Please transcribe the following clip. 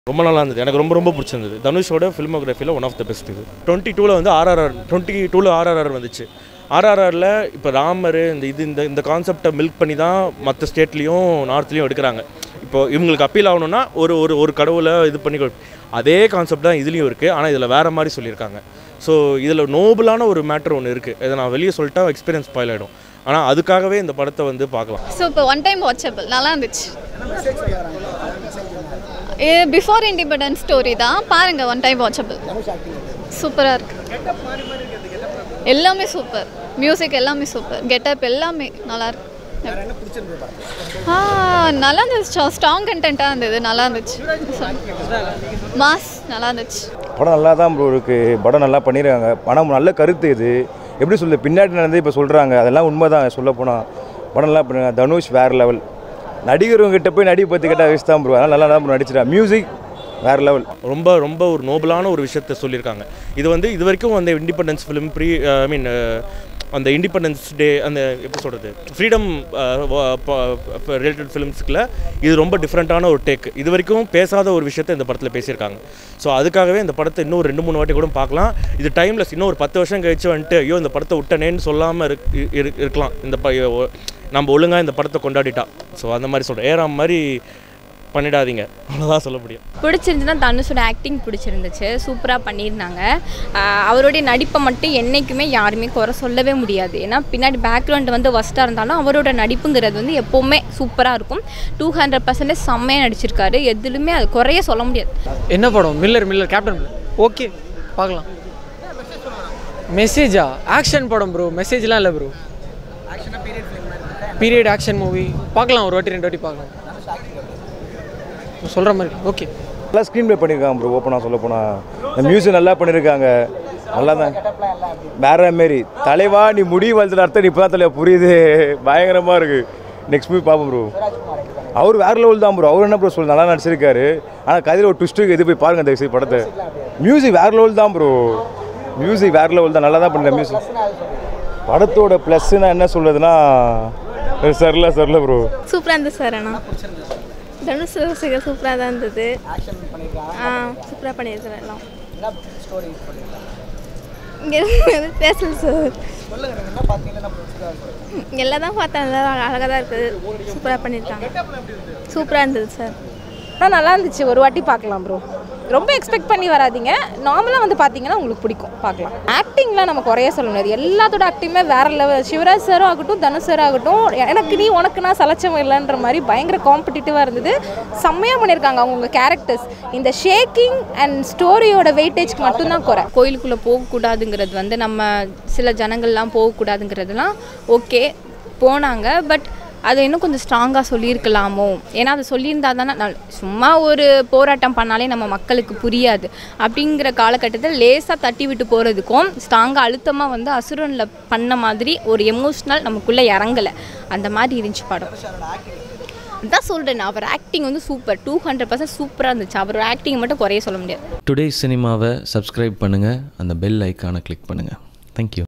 ரொம்ப நல்லா இருந்தது எனக்கு ரொம்ப ரொம்ப பிடிச்சிருந்தது தனுஷோட ஃபில்மோகிராஃபியில் ஒன் ஆஃப் த பெஸ்ட் இது டுவெண்ட்டி டூவில் வந்து ஆர்ஆர்ஆர் டுவெண்ட்டி டூவில் ஆர்ஆர்ஆர் வந்துச்சு ஆர்ஆர்ஆரில் இப்போ ராமர் இந்த இது இந்த இந்த கான்செப்டை மில்க் பண்ணி தான் மற்ற ஸ்டேட்லேயும் நார்த்லேயும் எடுக்கிறாங்க இப்போ இவங்களுக்கு அப்பீல் ஆகணும்னா ஒரு ஒரு ஒரு கடவுளை இது பண்ணி கொடு- அதே கான்செப்ட் தான் இதுலேயும் இருக்குது ஆனால் இதில் வேறு மாதிரி சொல்லியிருக்காங்க ஸோ இதில் நோபலான ஒரு மேட்ரு ஒன்று இருக்குது இதை நான் வெளியே சொல்லிட்டா எக்ஸ்பீரியன்ஸ் ஸ்பாயில் ஆகிடும் ஆனால் அதுக்காகவே இந்த படத்தை வந்து பார்க்கலாம் ஸோ இப்போ ஒன் டைம் வாட்சபிள் நல்லா இருந்துச்சு இது பிஃபோர் இண்டிபெண்டன்ஸ் ஸ்டோரி தான் பாருங்கள் ஒன் டைம் வாட்சபிள் சூப்பராக இருக்கு எல்லாமே சூப்பர் மியூசிக் எல்லாமே சூப்பர் கெட்டப் எல்லாமே நல்லா இருக்கு ஆ நல்லா இருந்துச்சு ஸ்ட்ராங் கண்டென்ட்டாக இருந்தது நல்லா இருந்துச்சு மாஸ் நல்லா இருந்துச்சு படம் நல்லா தான் ப்ரோ இருக்குது படம் நல்லா பண்ணியிருக்காங்க படம் நல்ல கருத்து இது எப்படி சொல்லுது பின்னாடி நடந்து இப்போ சொல்கிறாங்க அதெல்லாம் உண்மை தான் சொல்ல போனால் படம் நல்லா பண்ணுறாங்க தனுஷ் வேறு லெவல் நடிகருங்கிட்ட போய் நடிப்பு பற்றி கேட்டால் வேஸ்ட் தான் ப்ரோ அதனால் நல்லா தான் நடிச்சிட்டா மியூசிக் வேறு லெவல் ரொம்ப ரொம்ப ஒரு நோபலான ஒரு விஷயத்த சொல்லியிருக்காங்க இது வந்து இது வரைக்கும் அந்த independence film pre I mean அந்த இண்டிபெண்டன்ஸ் டே அந்த எப்படி சொல்கிறது ஃப்ரீடம் ரிலேட்டட் ஃபிலிம்ஸுக்குள்ள இது ரொம்ப டிஃப்ரெண்ட்டான ஒரு டேக் இது வரைக்கும் பேசாத ஒரு விஷயத்த இந்த படத்தில் பேசியிருக்காங்க ஸோ அதுக்காகவே இந்த படத்தை இன்னும் ரெண்டு மூணு வாட்டி கூட பார்க்கலாம் இது டைம்லெஸ் இன்னும் ஒரு பத்து வருஷம் கழிச்சு வந்துட்டு ஐயோ இந்த படத்தை விட்டனேன்னு சொல்லாமல் இருக் இரு- இருக்கலாம் இந்த ப நம்ம ஒழுங்காக இந்த படத்தை கொண்டாடிட்டா ஸோ அந்த மாதிரி சொல்கிறேன் ஏறாம் மாதிரி பண்ணிடாதீங்க அவ்வளோதான் சொல்ல முடியும் பிடிச்சிருந்துச்சுன்னா தனுஷோட ஆக்டிங் பிடிச்சிருந்துச்சு சூப்பராக பண்ணியிருந்தாங்க ஆஹ் அவருடைய நடிப்பை மட்டும் என்றைக்குமே யாருமே குறை சொல்லவே முடியாது ஏன்னா பின்னாடி பேக்ரவுண்ட் வந்து ஒஸ்ட்டாக இருந்தாலும் அவரோட நடிப்புங்கிறது வந்து எப்போவுமே சூப்பராக இருக்கும் டூ ஹண்ட்ரட் பர்சன்டேஜ் செம்மையாக நடிச்சிருக்காரு எதுலுமே அது குறைய சொல்ல முடியாது என்ன படம் Miller Miller Captain Miller okay பார்க்கலாம் மெசேஜா ஆக்ஷன் படம் ப்ரோ மெசேஜ்லாம் இல்லை ப்ரோ பீரியட் ஆக்ஷன் மூவி பார்க்கலாம் ஒரு வாட்டி ரெண்டு வாட்டி பார்க்கலாம் சொல்கிற மாதிரி ஓகே நல்லா ஸ்க்ரீன் ப்ளே பண்ணியிருக்காங்க ப்ரோ ஓப்பனாக சொல்ல போனால் இந்த மியூசிக் நல்லா பண்ணியிருக்காங்க நல்லா தான் வேற மாரி தலைவா நீ முடி வளர்த்துட்டு அர்த்தம் இப்போ தான் தலைவா புரியுது பயங்கரமாக இருக்குது நெக்ஸ்ட் மூவி பார்ப்போம் ப்ரோ அவர் வேற லெவல் தான் ப்ரோ அவர் என்ன ப்ரோ சொல்லு நல்லா நடிச்சிருக்காரு ஆனால் கதையில் ஒரு ட்விஸ்ட்டு இது போய் பாருங்க இந்த படத்தை மியூசிக் வேற லெவல் தான் ப்ரோ மியூசிக் வேற லெவல் தான் நல்லா தான் பண்ணுற மியூசிக் படத்தோட ப்ளஸ்னா என்ன சொல்றதுன்னா சரில சரில ப்ரோ சூப்பராக இருந்தது சார் ஆனால் தனுஷ் ரசிகர் சூப்பராக தான் இருந்தது ஆ சூப்பராக பண்ணியிருக்கிறேன் எல்லாம் இங்கே பேசல சார் எல்லாம் தான் பார்த்தேன் எல்லாம் அழகாக தான் இருக்குது சூப்பராக பண்ணியிருக்காங்க சூப்பராக இருந்தது சார் ஆனால் நல்லா இருந்துச்சு ஒரு வாட்டி பார்க்கலாம் ப்ரோ ரொம்ப எக்ஸ்பெக்ட் பண்ணி வராதீங்க நார்மலாக வந்து பார்த்தீங்கன்னா உங்களுக்கு பிடிக்கும் பார்க்கலாம் ஆக்டிங்லாம் நம்ம குறைய சொல்ல முடியாது எல்லாத்தோட ஆக்டிங்குமே வேற லெவல் சிவராஜ் சாரும் ஆகட்டும் தனுஷ் சார் ஆகட்டும் எனக்கு நீ உனக்கு நான் சலச்சம் இல்லைன்ற மாதிரி பயங்கர காம்படிட்டிவாக இருந்தது செம்மையாக பண்ணியிருக்காங்க அவங்கவுங்க கேரக்டர்ஸ் இந்த ஷேக்கிங் அண்ட் ஸ்டோரியோட வெயிட்டேஜ்க்கு மட்டும்தான் குறை கோயிலுக்குள்ளே போகக்கூடாதுங்கிறது வந்து நம்ம சில ஜனங்கள்லாம் போகக்கூடாதுங்கிறதுலாம் ஓகே போனாங்க பட் அதை இன்னும் கொஞ்சம் ஸ்ட்ராங்காக சொல்லியிருக்கலாமோ ஏன்னா அதை சொல்லியிருந்தா தானே நல்- சும்மா ஒரு போராட்டம் பண்ணாலே நம்ம மக்களுக்கு புரியாது அப்படிங்கிற காலகட்டத்தில் லேசாக தட்டி விட்டு போகிறதுக்கும் ஸ்ட்ராங்காக அழுத்தமாக வந்து அசுரனில் பண்ண மாதிரி ஒரு எமோஷ்னல் நமக்குள்ளே இறங்கலை அந்த மாதிரி இருந்துச்சு படம் அதான் சொல்கிறேன் அவர் ஆக்டிங் வந்து சூப்பர் டூ ஹண்ட்ரட் பர்சன்ட் சூப்பராக இருந்துச்சு அவரோட ஆக்டிங் மட்டும் குறைய சொல்ல முடியாது டுடே சினிமாவை சப்ஸ்கிரைப் பண்ணுங்கள் அந்த பெல் ஐக்கானை கிளிக் பண்ணுங்கள் தேங்க்யூ